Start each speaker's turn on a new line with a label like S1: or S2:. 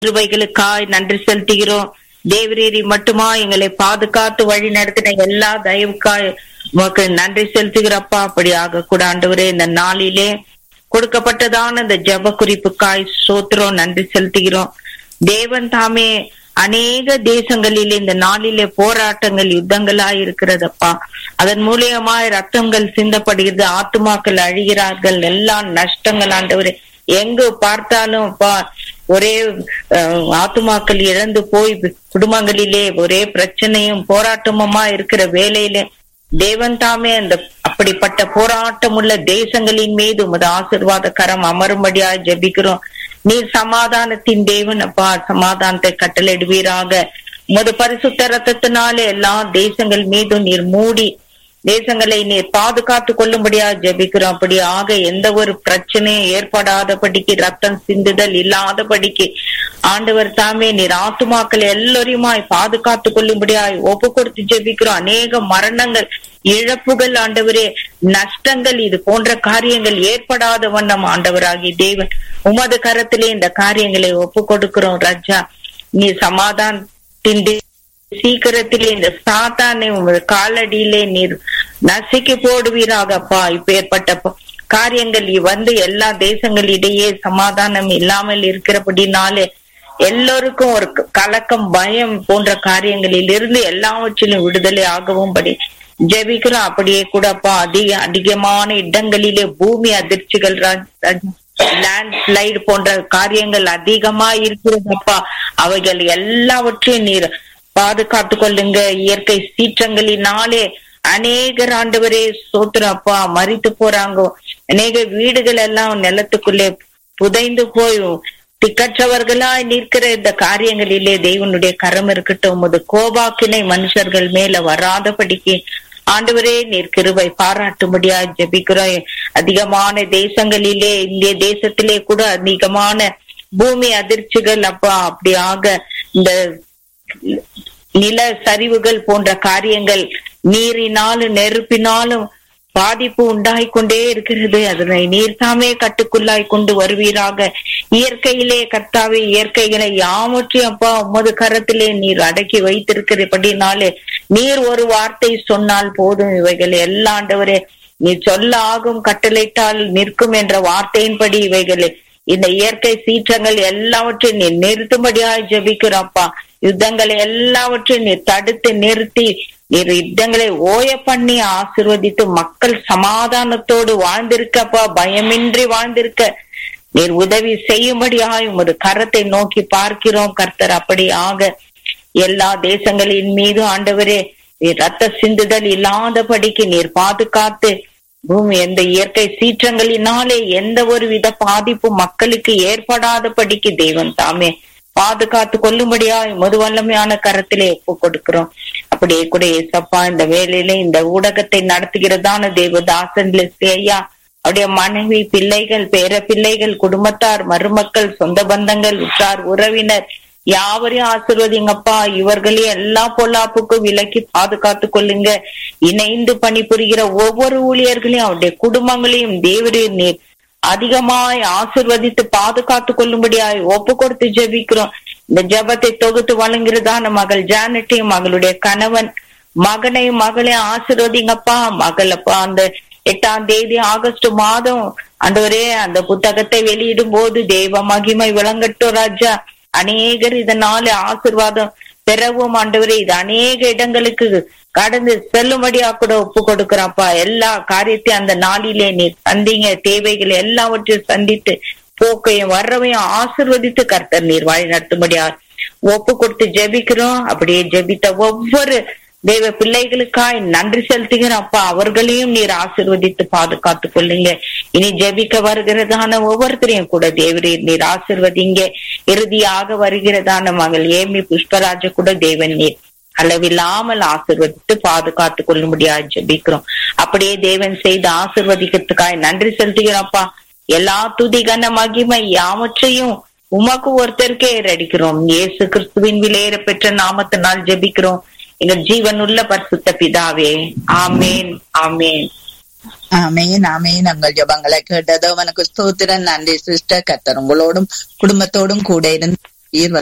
S1: கிருபைகளுக்காய் நன்றி செலுத்துகிறோம் தேவரீரி மட்டுமா எங்களை பாதுகாத்து வழி நடத்தின எல்லா தயவுக்காய் உமக்கு நன்றி செலுத்துகிறப்பா அப்படியாக கூட ஆண்டவரே இந்த நாளிலே கொடுக்கப்பட்டதான இந்த ஜப குறிப்புக்காய் சோத்திரம் நன்றி செலுத்துகிறோம் தேவன் தாமே அநேக தேசங்களிலே இந்த நாளிலே போராட்டங்கள் யுத்தங்களாய் இருக்கிறதப்பா அதன் மூலியமாய் ரத்தங்கள் சிந்தப்படுகிறது ஆத்துமாக்கள் அழிகிறார்கள் எல்லா நஷ்டங்கள் ஆண்டவரே எங்கு பார்த்தாலும் அப்பா ஒரே அஹ், ஆத்துமாக்கள் இழந்து போய் குடும்பங்களிலே ஒரே பிரச்சனையும் போராட்டமுமா இருக்கிற வேலையிலே தேவன் தாமே அந்த அப்படிப்பட்ட போராட்டம் உள்ள தேசங்களின் மீது உமது ஆசிர்வாத கரம் அமரும்படியா ஜெபிக்கிறோம் நீர் சமாதானத்தின் தேவன் அப்பா சமாதானத்தை கட்டளையிடுவீராக உமது பரிசுத்த ரத்தத்தினாலே எல்லா தேசங்கள் மீதும் நீர் மூடி தேசங்களை நீர் பாதுகாத்து கொள்ளும்படியா ஜெபிக்கிறோம் அப்படி ஆக எந்த ஒரு பிரச்சனையும் ஏற்படாதபடிக்கு ரத்தம் சிந்துதல் இல்லாதபடிக்கு ஆண்டவர் தாமே நீர் ஆத்துமாக்கள் எல்லோரையுமாய் பாதுகாத்து கொள்ளும்படியாய் ஒப்பு கொடுத்து ஜெபிக்கிறோம் அநேக மரணங்கள் இழப்புகள் ஆண்டவரே நஷ்டங்கள் இது போன்ற காரியங்கள் ஏற்படாத வண்ணம் ஆண்டவராகி தேவன் உமது கரத்திலே இந்த காரியங்களை ஒப்பு கொடுக்கிறோம் ராஜா நீ சமாதானத்தின் சீக்கிரத்திலே இந்த சாத்தானை உமது காலடியிலே நீர் நசுக்கி போடுவீராகப்பா இப்பேற்பட்ட ப- காரியங்கள் வந்து எல்லா தேசங்களிடையே சமாதானம் இல்லாமல் இருக்கிறபடினாலே எல்லோருக்கும் ஒரு க- கலக்கம் பயம் போன்ற காரியங்களில் இருந்து எல்லாவற்றிலும் விடுதலை ஆகவும் படி ஜெபிக்கிறோம் அப்படியே கூடப்பா அதிக அதிகமான இடங்களிலே பூமி அதிர்ச்சிகள் லேண்ட் ஸ்லைடு போன்ற காரியங்கள் அதிகமா இருக்கிறதப்பா அவைகள் எல்லாவற்றையும் நீர் பாதுகாத்து கொள்ளுங்க இயற்கை சீற்றங்களினாலே அநேகர் ஆண்டவரே சோத்திரம் அப்பா மறித்து போறாங்க அநேக வீடுகள் எல்லாம் நிலத்துக்குள்ளே புதைந்து போய் திக்கற்றவர்களாய் நிற்கிற இந்த காரியங்களிலே தேவனுடைய கரம் இருக்கட்டும் உமது கோபாக்கினை மனுஷர்கள் மேல வராதபடிக்கு ஆண்டவரே நீர் கிருபை பாராட்டும்படியா ஜெபிக்கிறோம் அதிகமான தேசங்களிலே இந்திய தேசத்திலே கூட அதிகமான பூமி அதிர்ச்சிகள் அப்பா அப்படியாக இந்த நில சரிவுகள் போன்ற காரியங்கள் நீரினாலும் நெருப்பினாலும் பாதிப்பு உண்டாய் கொண்டே இருக்கிறது அதனை நீர் தாமே கட்டுக்குள்ளாய் கொண்டு வருவீராக இயற்கையிலே கர்த்தாவே இயற்கைகளை யாவற்றையும் அப்பா உமது கரத்திலே நீர் அடக்கி வைத்திருக்கிறபடினாலே நீர் ஒரு வார்த்தை சொன்னால் போதும் இவைகள் எல்லா ஆண்டவரே நீ சொல்ல ஆகும் கட்டளையிட்டால் நிற்கும் என்ற வார்த்தையின்படி இவைகளை இந்த இயற்கை சீற்றங்கள் எல்லாவற்றையும் நீ நிறுத்தும்படியாய் ஜெபிக்கிறோம்ப்பா யுத்தங்களை எல்லாவற்றையும் நீ தடுத்து நிறுத்தி நீர் யுத்தங்களை ஓய பண்ணி ஆசிர்வதித்து மக்கள் சமாதானத்தோடு வாழ்ந்திருக்கப்பா பயமின்றி வாழ்ந்திருக்க நீர் உதவி செய்யும்படியாய் உமது கரத்தை நோக்கி பார்க்கிறோம் கர்த்தர் அப்படி ஆக எல்லா தேசங்களின் மீது ஆண்டவரே நீர் ரத்த சிந்துதல் இல்லாதபடிக்கு நீர் பாதுகாத்து பூமி எந்த இயற்கை சீற்றங்களினாலே எந்த ஒரு வித பாதிப்பு மக்களுக்கு ஏற்படாதபடிக்கு தேவன் தாமே பாதுகாத்து கொள்ளும்படியா மது வல்லமையான கரத்திலே ஒப்பு கொடுக்கிறோம் அப்படியே கூட ஏசப்பா இந்த வேலையில இந்த ஊடகத்தை நடத்துகிறதான தேவதாசன் ஐயா அவருடைய மனைவி பிள்ளைகள் பேர பிள்ளைகள் குடும்பத்தார் மருமக்கள் சொந்த பந்தங்கள் உற்றார் உறவினர் யாவரையும் ஆசிர்வதிங்கப்பா இவர்களையும் எல்லா பொல்லாப்புக்கும் விலக்கி பாதுகாத்து கொள்ளுங்க இணைந்து பணிபுரிகிற ஒவ்வொரு ஊழியர்களையும் அவருடைய குடும்பங்களையும் தேவரீர் நீர் அதிகமாய் ஆசிர்வதித்து பாதுகாத்து கொள்ளும்படியாய் ஒப்பு கொடுத்து ஜெபிக்கிறோம் இந்த ஜெபத்தை தொகுத்து வழங்குகிறதான மகள் ஜானட்டையும் மகளுடைய கணவன் மகனையும் மகளையும் ஆசிர்வதிங்கப்பா மகளப்பா அந்த எட்டாம் தேதி ஆகஸ்ட் மாதம் ஆண்டவரே அந்த புத்தகத்தை வெளியிடும் போது தெய்வ மகிமை விளங்கட்டும் ராஜா அநேகர் இதனால ஆசிர்வாதம் பெறவும் ஆண்டவரே இது அநேக இடங்களுக்கு கடந்து செல்லும்படியா கூட ஒப்பு கொடுக்கிறப்பா எல்லா காரியத்தையும் அந்த நாளிலே நீ சந்திங்க தேவைகளை எல்லாவற்றையும் சந்தித்து போக்கையும் வர்றவையும் ஆசிர்வதித்து கர்த்தர் நீர் வழி நடத்தும்படியா ஒப்பு கொடுத்து ஜெபிக்கிறோம் அப்படியே ஜெபித்த ஒவ்வொரு தெய்வ பிள்ளைகளுக்காய் நன்றி செலுத்துகிறோம் அப்பா அவர்களையும் நீர் ஆசிர்வதித்து பாதுகாத்து கொள்ளுங்க இனி ஜெபிக்க வருகிறதான ஒவ்வொருத்தரையும் கூட தேவரீர் நீர் ஆசிர்வதிங்க இறுதியாக வருகிறதான மகள் ஏமி புஷ்பராஜ கூட தேவன் நீர் அளவில்லாமல் ஆசிர்வதித்து பாதுகாத்து கொள்ளும்படியா ஜெபிக்கிறோம் அப்படியே தேவன் செய்து ஆசிர்வதிக்கிறதுக்காய் நன்றி செலுத்துகிறோம்ப்பா எல்லா துதி கன மகிமை யாவற்றையும் உமக்கு ஒருத்தருக்கே ஏறடிக்கிறோம் இயேசு கிறிஸ்துவின் விலையேற பெற்ற நாமத்தினால் ஜெபிக்கிறோம் எங்கள் ஜீவனுள்ள பரிசுத்த பிதாவே ஆமேன் ஆமேன்
S2: ஆமேன் ஆமேன் உங்கள் ஜபங்களை கேட்டதோ உனக்கு ஸ்தோத்திரம் நன்றி சிஸ்டர் கத்தர் உங்களோடும் குடும்பத்தோடும் கூட இருந்து நீர்